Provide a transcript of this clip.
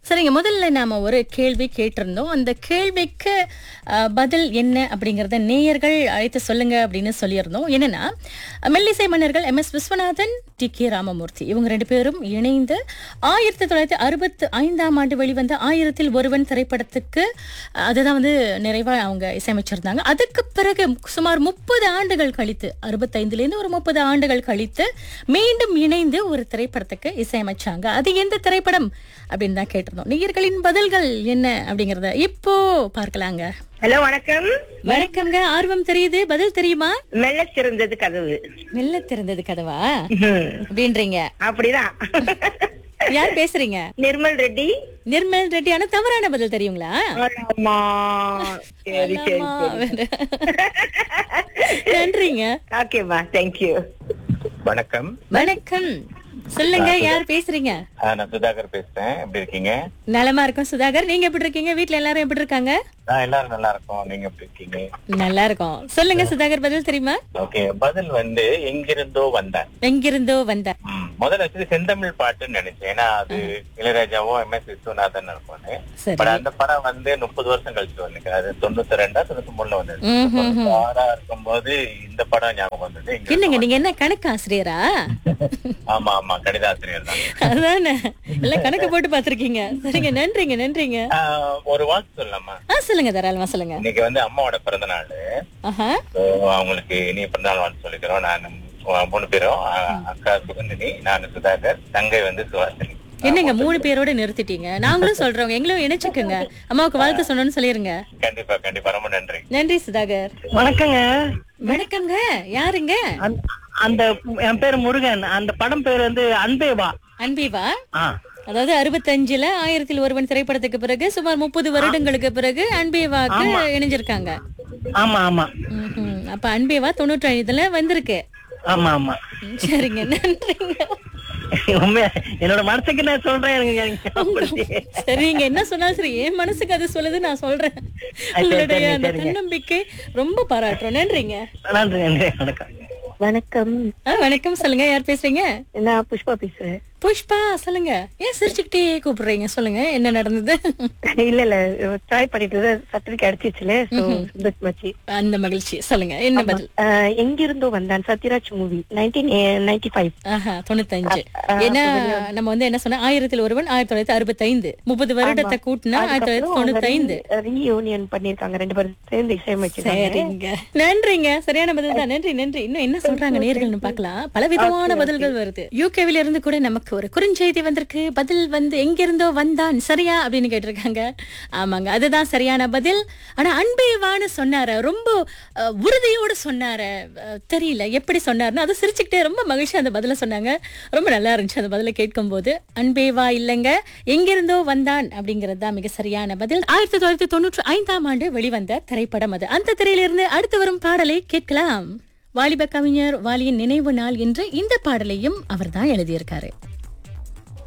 சரிங்க முதல்ல நாம ஒரு கேள்வி கேட்டிருந்தோம் அந்த கேள்விக்கு அஹ், பதில் என்ன அப்படிங்கறத நேயர்கள் அழைத்து சொல்லுங்க அப்படின்னு சொல்லியிருந்தோம் என்னன்னா மெல்லிசை மன்னர்கள் M S Viswanathan T K Ramamurthy இவங்க ரெண்டு பேரும் இணைந்து ஆயிரத்தி தொள்ளாயிரத்தி அறுபத்தி ஐந்தாம் ஆண்டு வெளிவந்த ஆயிரத்தில் ஒருவன் திரைப்படத்துக்கு அஹ், அதுதான் வந்து நிறைவா அவங்க இசையமைச்சிருந்தாங்க அதுக்கு பிறகு சுமார் முப்பது ஆண்டுகள் கழித்து அறுபத்தைந்துல இருந்து ஒரு முப்பது ஆண்டுகள் கழித்து மீண்டும் இணைந்து ஒரு திரைப்படத்துக்கு இசையமைச்சாங்க அது எந்த திரைப்படம் அப்படின்னு தான் கேட்டிருந்தோம் நேயர்களின் பதில்கள் என்ன அப்படிங்கறத இப்போ பார்க்கலாங்க ஹலோ வணக்கம் வணக்கம்ங்க ஆர்வம் தெரியுது பதில் தெரியுமா மெல்ல திறந்தது கதவு மெல்ல திறந்தது கதவா ம், அப்படின்றீங்க அப்படிதான் யார் பேசுறீங்க நிர்மல் ரெட்டி நிர்மல் ரெட்டி ஆனா தவறான பதில் தெரியுங்களா ஆமா சரி சரி ஆமா, சரி நன்றிங்க ஓகேம்மா தேங்க்யூ வணக்கம் வணக்கம் சொல்லுங்க யார் பேசுறீங்க ஆ, நான் சுதாகர் பேசுறேன் எப்படி இருக்கீங்க நலமா இருக்கும் சுதாகர் நீங்க எப்படி இருக்கீங்க வீட்ல எல்லாரும் எப்படி இருக்காங்க நான் எல்லாரும் நல்லா இருக்கோம் நீங்க எப்படி இருக்கீங்க நல்லா இருக்கும் சொல்லுங்க சுதாகர் பதில் தெரியுமா ஓகே பதில் வந்து எங்கிருந்தோ வந்தேன் எங்கிருந்தோ வந்த ம், முதல்ல வச்சது செந்தமிழ் பாட்டுன்னு நினைச்சேன் ஏன்னா அது இளையராஜாவும் எம் எஸ் விஸ்வநாதன் இருப்பாங்க சரி பட் அந்த படம் வந்து முப்பது வருஷம் கழிச்சு வந்து அது தொண்ணூத்தி ரெண்டா தொண்ணூத்தி மூணுல வந்தது ம், ம், ம். ஆறா இருக்கும்போது இந்த படம் ஞாபகம் வந்தது எங்கிருந்தோ என்னங்க நீங்க என்ன கணக்கு ஆசிரியரா வந்தேன். ஆமா ஆமா கணித ஆசிரியர் தான் அதானே எல்லாம் கணக்கு போட்டு பாத்திருக்கீங்க சரிங்க நன்றிங்க நன்றிங்க ஆ, ஒரு வாழ்த்து சொல்லலாமா ஆ சொல்லுங்க தாராளமா சொல்லுங்க இன்னைக்கு வந்து அம்மாவோட பிறந்த நாள் ஆஹா So, அவங்களுக்கு இனிய பிறந்தநாள் வாழ்த்து சொல்லிக்கிறோம் நான் மூணு பேரும் அ- அக்கா சுகந்தினி நான் சுதாகர் தங்கை வந்து சுவாசினி என்னங்க மூணு பேரோட நிறுத்திட்டீங்க நாங்களும் சொல்றோம் எங்களும் இணைச்சுக்குங்க அம்மாவுக்கு வாழ்த்து சொன்னோன்னு சொல்லிருங்க கண்டிப்பா கண்டிப்பா ரொம்ப நன்றி நன்றி சுதாகர் வணக்கங்க வணக்கங்க யாருங்க அந்த- அந்த என் பேரு முருகன் அந்த படம் பேர் வந்து அன்பேவா அன்பீவா ஆ அதாவது அறுபத்தஞ்சுல ஆயிரத்தில் ஒருவன் திரைப்படத்துக்கு பிறகு சுமார் முப்பது வருடங்களுக்கு பிறகு அன்பேவாக்கு இணைஞ்சிருக்காங்க ஆமா ஆமா ம்ஹும். அப்ப அன்பேவா தொண்ணூற்றி ஐந்துல வந்திருக்கு ஆமா ஆமா ம், சரிங்க நன்றிங்க உண்மையா என்னோட மனசுக்கு நான் சொல்றேன் எனக்கு எனக்கு சரிங்க என்ன சொன்னாலும் சரி என் மனசுக்கு அது சொல்லுது நான் சொல்றேன் உங்களுடைய சரி, அந்த சரிங்க. தன்னம்பிக்கை ரொம்ப பாராட்டுறோம் நன்றிங்க நன்றி நன்றி வணக்கம் வணக்கம் ஆ, வணக்கம் சொல்லுங்க யார் பேசுறீங்க நான் புஷ்பா பேசுறேன் புஷ்பா சொல்லுங்க ஏன் சிரிச்சுக்கிட்டே கூப்பிடுறீங்க சொல்லுங்க என்ன நடந்தது இல்ல இல்ல ட்ரை பண்ணிட்டு சர்டிபிகேட் அடிச்சிச்சுல சோ சந்தோஷமாச்சு அந்த மகிழ்ச்சி சொல்லுங்க என்ன பதில் ஆஹ், எங்கிருந்தோ வந்தான் Sathyaraj movie nineteen ninety five ஆஹா தொண்ணூத்தஞ்சு ஏன்னா நம்ம வந்து என்ன சொன்ன ஆயிரத்தில் ஒருவன் ஆயிரத்தி தொள்ளாயிரத்தி அறுபத்தி ஐந்து முப்பது வருடத்தை கூட்டினா ஆயிரத்தி தொள்ளாயிரத்தி தொண்ணூத்தி ஐந்து ரீயூனியன் பண்ணிருக்காங்க ரெண்டு பேரும் சேர்ந்து இசையமைச்சிருக்காங்க சரிங்க நன்றிங்க சரியான பதில் தான் நன்றி நன்றி இன்னும் என்ன சொல்றாங்க நேர்கள்னு பார்க்கலாம் பல விதமான பதில்கள் வருது யூகேவில இருந்து கூட நமக்கு ஒரு குறுஞ்செய்தி வந்திருக்கு பதில் வந்து எங்கிருந்தோ வந்தான் சரியா அப்படின்னு கேட்டிருக்காங்க ஆமாங்க அதுதான் சரியான பதில் ஆனா அன்பேவான்னு சொன்னாரு ரொம்ப அஹ், உறுதியோட சொன்னாரு அஹ், தெரியல எப்படி சொன்னாருன்னு அதை சிரிச்சுக்கிட்டே ரொம்ப மகிழ்ச்சியா அந்த பதில சொன்னாங்க ரொம்ப நல்லா இருந்துச்சு அந்த பதில கேட்கும் போது அன்பேவா இல்லைங்க எங்கிருந்தோ வந்தான் அப்படிங்கிறது தான் மிக சரியான பதில் ஆயிரத்தி தொள்ளாயிரத்தி தொண்ணூற்றி ஐந்தாம் ஆண்டு வெளிவந்த திரைப்படம் அது அந்த திரையிலிருந்து அடுத்து வரும் பாடலை கேட்கலாம் வாலிப கவிஞர் வாலியின் நினைவு நாள் என்று இந்த பாடலையும் அவர்தான் எழுதியிருக்காரு